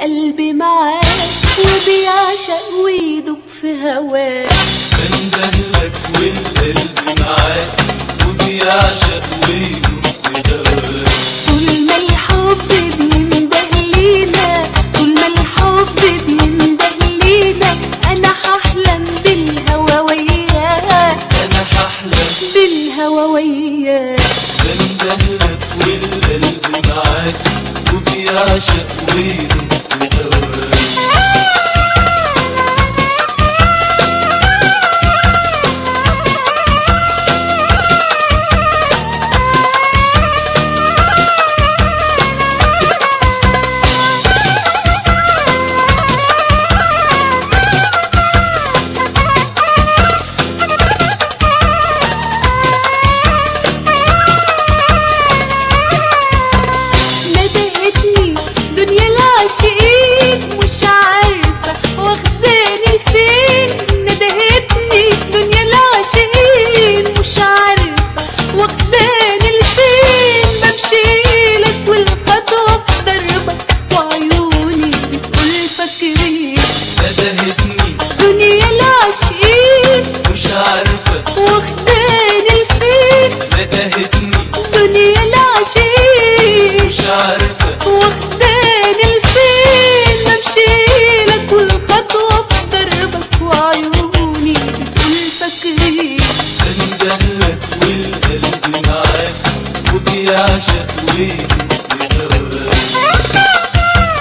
القلب معاك وبيعشق ويدوب في هواك بندهلك والقلب معاك وبيعشق ويدوب في هواك طول ما الحب بينده لينا طول ما الحب بينده لينا انا هحلم بالهوا وياك انا هحلم بالهوا وياك بندهلك والقلب معاك وبيعشق ويدوب في هواك ندهتني دنيا العاشقين مش عارفة واخداني فين ندهتني دنيا العاشقين مش عارفة واخداني لفين بمشيلك والخطوة في دربك وعيوني بتقول فاكرين ندهتني دنيا العاشقين مش عارفة واخداني لفين ندهتني دنيا العاشقين مش عارفة واخداني لفين بمشيلك والخطوة في دربك وعيوني بتقول فاكرين بندهلك والقلب معاك وبيعشق ويدوب في هواك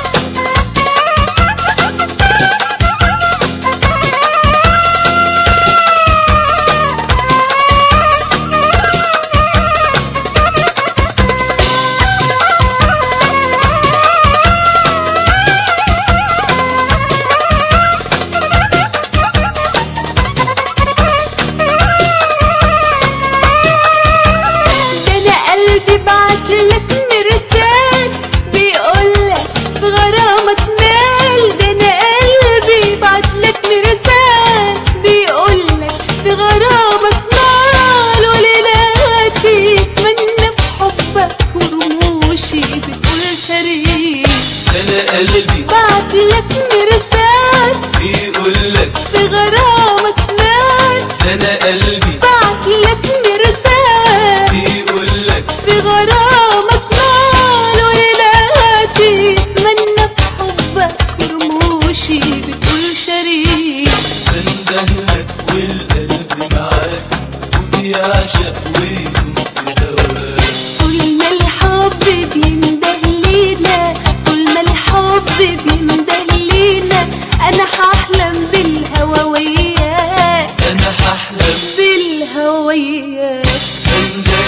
ده انا قلبي بعتلك مرسال بيقولك في غرامك مال ده انا قلبي بعتلك مرسال بيقولك في غرامك مال وليلاتي اتمنى في حبك ورموشي بتقول شريك انا قلبي بعتلك مرسال بيقولك في غرامك مال انا قلبي بعتلك مرسال بيقولك في غرامك مال وليلاتي اتمنى في حبك رموشي بتقول شريك بندهلك والقلب معاك وبيعشق ويدوب في هواك طول ما الحب بينده لينا طول ما الحب بينده لينا انا هحلم بالهوا وياك انا هحلم بالهوا وياك بندهلك